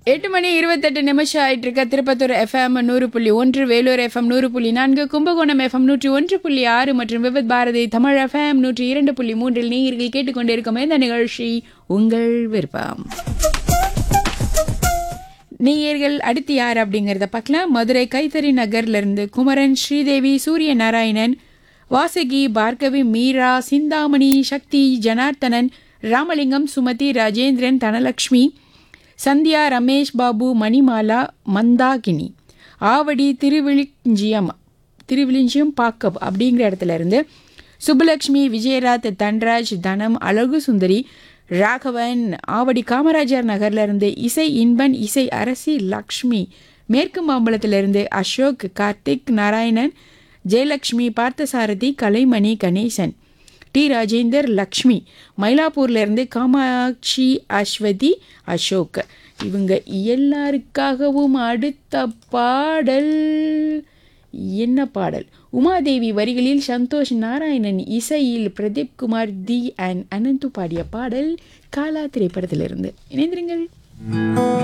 எட்டு மணி இருபத்தெட்டு நிமிஷம் ஆயிட்டு இருக்க திருப்பத்தூர் எஃப்எம் நூறு புள்ளி ஒன்று வேலூர் எஃப்எம் நூறு புள்ளி நான்கு கும்பகோணம் எஃப்எம் நூற்றி ஒன்று புள்ளி ஆறு மற்றும் விவித் பாரதி தமிழ் எஃப்எம் நூற்றி இரண்டு புள்ளி மூன்றில் நீங்கள் கேட்டுக்கொண்டிருக்கும் இந்த நிகழ்ச்சி உங்கள் விருப்பம் நேயர்கள் அடுத்து யார் அப்படிங்கிறத பார்க்கலாம் மதுரை கைத்தறி நகர்ல இருந்து குமரன் ஸ்ரீதேவி சூரிய நாராயணன் வாசகி பார்கவி மீரா சிந்தாமணி சக்தி ஜனார்த்தனன் ராமலிங்கம் சுமதி ராஜேந்திரன் தனலக்ஷ்மி சந்தியா ரமேஷ் பாபு மணிமாலா மந்தாகினி ஆவடி திருவிழிஞ்சியம் திருவிழிஞ்சியம் பாக்கம் அப்படிங்கிற இடத்துல இருந்து சுப்புலக்ஷ்மி விஜயராத் தன்ராஜ் தனம் அழகு சுந்தரி ராகவன் ஆவடி காமராஜர் நகர்ல இருந்து இசை இன்பன் இசை அரசி லக்ஷ்மி மேற்கு மாம்பலத்திலிருந்து அசோக் கார்த்திக் நாராயணன் ஜெயலக்ஷ்மி பார்த்தசாரதி கலைமணி கணேசன் டி ராஜேந்தர் லக்ஷ்மி மயிலாப்பூர்ல இருந்து காமாட்சி அஸ்வதி அசோக் இவங்க எல்லாருக்காகவும் அடுத்த பாடல் என்ன பாடல் உமாதேவி வரிகளில் சந்தோஷ் நாராயணன் இசையில் பிரதீப் குமார் தி அண்ட் அனந்து பாடிய பாடல் காலா திரைப்படத்திலிருந்து இணைந்திருங்கள்